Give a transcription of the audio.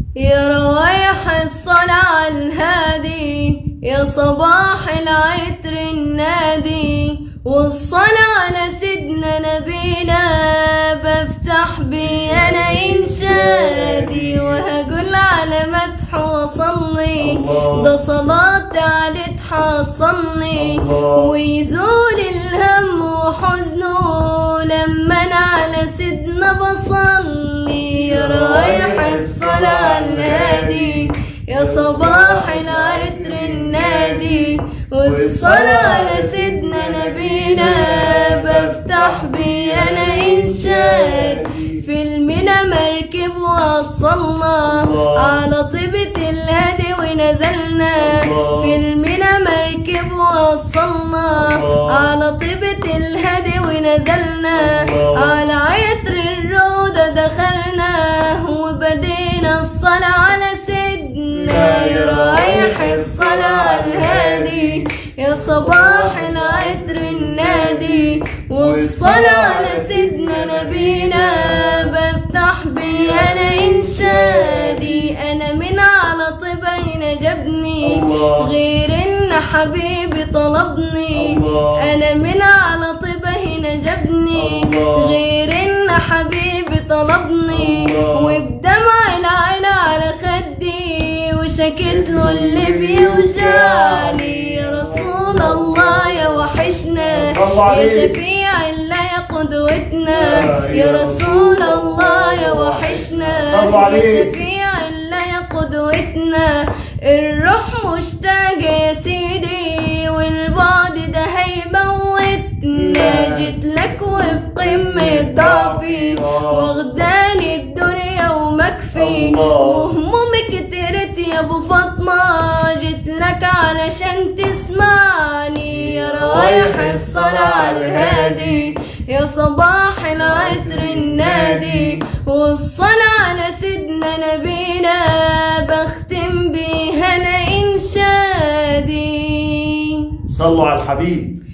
يا روايح الصلاة الهادي يا صباح العطر النادي والصلاة على سيدنا نبينا بفتح بي أنا إنشادي وهقول على مدح وصلي ده صلاة علي تحصلني ويزول الهم وحزنه لما أنا على سيدنا بصلي يا رايح الصلاة الهادي يا صباح العطر النادي والصلاة على سيدنا نبينا بفتح بي أنا إنشاد في المنى مركب وصلنا على طيبة الهادي ونزلنا في المنى مركب وصلنا على طيبة الهادي ونزلنا على عطر الروضة دخلنا وبدينا الصلاة على سيدنا يا رايح الصلاة الهادي يا صباح العطر النادي والصلاة على سيدنا نبينا بفتح بي أنا إنشادي أنا من على طبعي جبني غير إن حبيبي طلبني أنا من على طبعي نجبني غير إن حبيبي طلبني وبدمع العين على خدي وشكت له اللي بيوجعني يا رسول الله يا وحشنا يا شفيع الله يا قدوتنا يا رسول الله يا وحشنا يا شفيع الله يا قدوتنا الروح مشتاقة يا سيدي والبعد ده هيموتنا جيت لك وفي قمة ضعفي واخداني الدنيا ومكفي وهمومي كترت يا ابو فاطمة جيت لك علشان تسمعني يا رايح الصلاة على الهادي يا صباح العطر النادي والصلاة على سيدنا نبينا بختم بيها انا انشادي صلوا على الحبيب